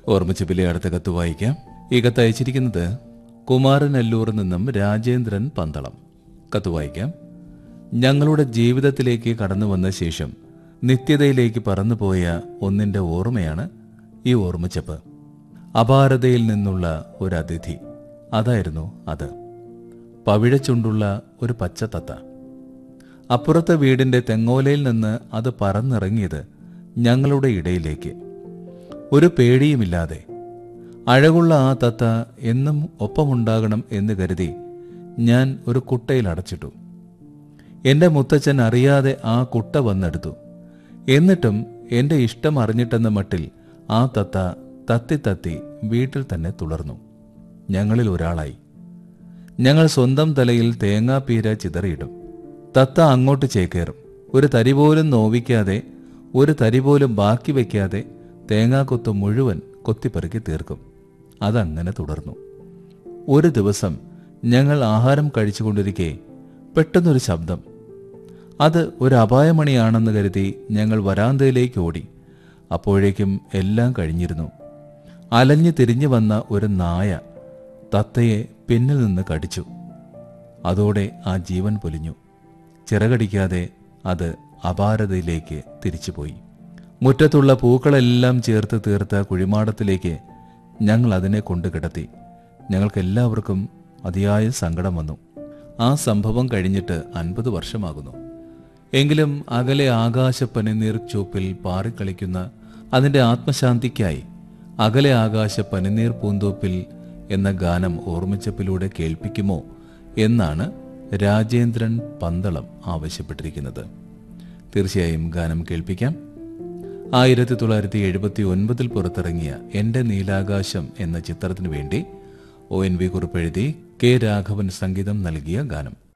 ഓർമ്മിച്ചപ്പിലെ അടുത്ത കത്ത് വായിക്കാം ഈ കത്ത് അയച്ചിരിക്കുന്നത് കുമാരനല്ലൂരിൽ നിന്നും രാജേന്ദ്രൻ പന്തളം കത്ത് വായിക്കാം ഞങ്ങളുടെ ജീവിതത്തിലേക്ക് കടന്നു വന്ന ശേഷം നിത്യതയിലേക്ക് പറന്നുപോയ ഒന്നിന്റെ ഓർമ്മയാണ് ഈ ഓർമ്മച്ചപ്പ് അപാരതയിൽ നിന്നുള്ള ഒരു അതിഥി അതായിരുന്നു അത് പവിഴച്ചുണ്ടുള്ള ഒരു പച്ച തത്ത അപ്പുറത്തെ വീടിന്റെ തെങ്ങോലയിൽ നിന്ന് അത് പറന്നിറങ്ങിയത് ഞങ്ങളുടെ ഇടയിലേക്ക് ഒരു പേടിയുമില്ലാതെ അഴകുള്ള ആ തത്ത എന്നും ഒപ്പമുണ്ടാകണം എന്ന് കരുതി ഞാൻ ഒരു കുട്ടയിൽ അടച്ചിട്ടു എന്റെ മുത്തച്ഛൻ അറിയാതെ ആ കുട്ട വന്നെടുത്തു എന്നിട്ടും എന്റെ ഇഷ്ടം അറിഞ്ഞിട്ടെന്ന മട്ടിൽ ആ തത്ത തത്തി തത്തി വീട്ടിൽ തന്നെ തുടർന്നു ഞങ്ങളിൽ ഒരാളായി ഞങ്ങൾ സ്വന്തം തലയിൽ തേങ്ങാപ്പീര ചിതറിയിടും തത്ത അങ്ങോട്ട് ചേക്കേറും ഒരു തരി പോലും നോവിക്കാതെ ഒരു തരി പോലും ബാക്കി വയ്ക്കാതെ തേങ്ങാക്കൊത്ത് മുഴുവൻ കൊത്തിപ്പെറുക്കി തീർക്കും അതങ്ങനെ തുടർന്നു ഒരു ദിവസം ഞങ്ങൾ ആഹാരം കഴിച്ചുകൊണ്ടിരിക്കെ പെട്ടെന്നൊരു ശബ്ദം അത് ഒരു അപായമണിയാണെന്ന് കരുതി ഞങ്ങൾ വരാന്തയിലേക്ക് ഓടി അപ്പോഴേക്കും എല്ലാം കഴിഞ്ഞിരുന്നു അലഞ്ഞു തിരിഞ്ഞു വന്ന ഒരു നായ തത്തയെ പിന്നിൽ നിന്ന് കടിച്ചു അതോടെ ആ ജീവൻ പൊലിഞ്ഞു ചിറകടിക്കാതെ അത് അപാരതയിലേക്ക് തിരിച്ചുപോയി മുറ്റത്തുള്ള പൂക്കളെല്ലാം ചേർത്ത് തീർത്ത കുഴിമാടത്തിലേക്ക് ഞങ്ങൾ അതിനെ കൊണ്ടു കിടത്തി ഞങ്ങൾക്കെല്ലാവർക്കും അതിയായ സങ്കടം വന്നു ആ സംഭവം കഴിഞ്ഞിട്ട് അൻപത് വർഷമാകുന്നു എങ്കിലും അകലെ ആകാശ പനിനീർ ചൂപ്പിൽ പാറിക്കളിക്കുന്ന അതിന്റെ ആത്മശാന്തിക്കായി അകലെ ആകാശ പനിനീർ പൂന്തോപ്പിൽ എന്ന ഗാനം ഓർമ്മിച്ചപ്പിലൂടെ കേൾപ്പിക്കുമോ എന്നാണ് രാജേന്ദ്രൻ പന്തളം ആവശ്യപ്പെട്ടിരിക്കുന്നത് തീർച്ചയായും ഗാനം കേൾപ്പിക്കാം ആയിരത്തി തൊള്ളായിരത്തി എഴുപത്തി ഒൻപതിൽ പുറത്തിറങ്ങിയ എന്റെ നീലാകാശം എന്ന ചിത്രത്തിനു വേണ്ടി ഒ എൻ വി കുറിപ്പെഴുതി കെ രാഘവൻ സംഗീതം നൽകിയ ഗാനം